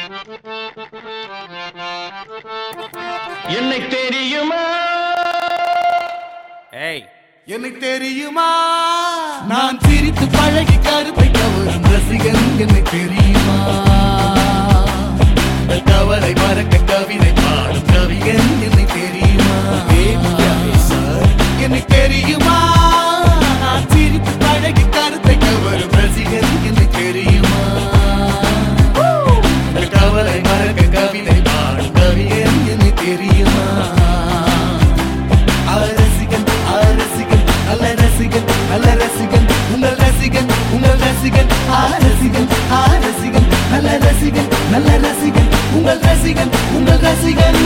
என்னை தெரியுமா ஏய் எனக்கு தெரியுமா நான் சிரித்து பழகி கருத்தை கவரும் ரசிகன் என்னை தெரியுமா கவலை மறக்க கவிதை பாடும் கவிஞன் என்னை தெரியுமா எனக்கு தெரியுமா நான் சிரித்து பழகி கருத்தை கவரும் ரசிகன் என்னை தெரியுமா கவலை மறக்க கவிதை பாடும் கவிஞன் என்னை தெரியுமா ரசிகன் ரசிகன் நல்ல ரசிகன் நல்ல ரசிகன் உங்கள் ரசிகன் உங்கள் ரசிகன் ரசிகன் ரசிகன் நல்ல ரசிகன் நல்ல ரசிகன் உங்கள் ரசிகன் உங்கள் ரசிகன்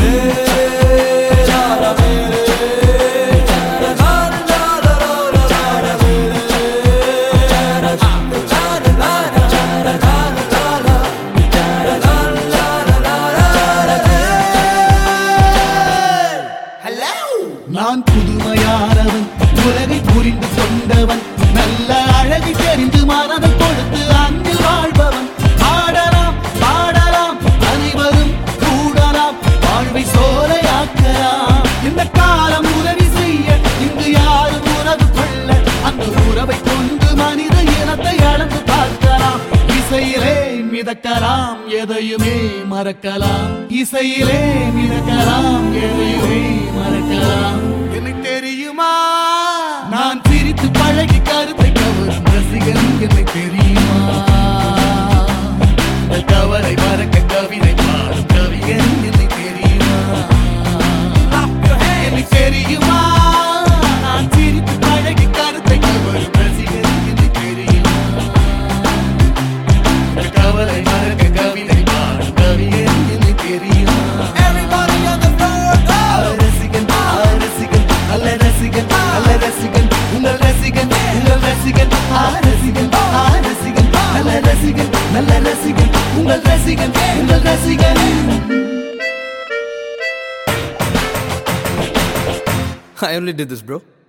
நான் புதுமையானவன் உலகை புரிந்து கொண்டவன் நல்ல அழகை தெரிந்து மனதை கொடுத்து அங்கில் வாழ்பவன் ஆடலாம் பாடலாம் அனைவரும் கூடலாம் வாழ்வை சோலையாக்கலாம் இந்த காலம் உதவி செய்ய இங்கு யாரும் உறவு கொள்ள அந்த உறவை கொண்டு மனித இனத்தை அளந்து பார்க்கலாம் இசையிலே மிதக்கலாம் எதையுமே மறக்கலாம் இசையிலே மிதக்கலாம் எதையுமே மறக்கலாம் எனக்கு தெரியுமா நான் சிரித்து பழகி கருத்தை கவரும் ரசிகன் என்னை தெரியுமா கவலை மறக்க கவிதை பாடும் கவிஞன் என்னை தெரியுமா எனக்கு தெரியுமா நான் சிரித்து பழகி கருத்தை கவரும் ரசிகன் என்னை தெரியுமா கவலை மறக்க கவிதை பாடும் கவியன் என்னை தெரியுமா ரசிகன் ரசிகன் நல்ல ரசிகன் நல்ல ரசிகன் உங்கள் ரசிகன் உங்கள் ரசிகன் ரசிகன் ரசிகன் நல்ல ரசிகன் நல்ல ரசிகன் உங்கள் ரசிகன் உங்கள் ரசிகன் I only did this, bro.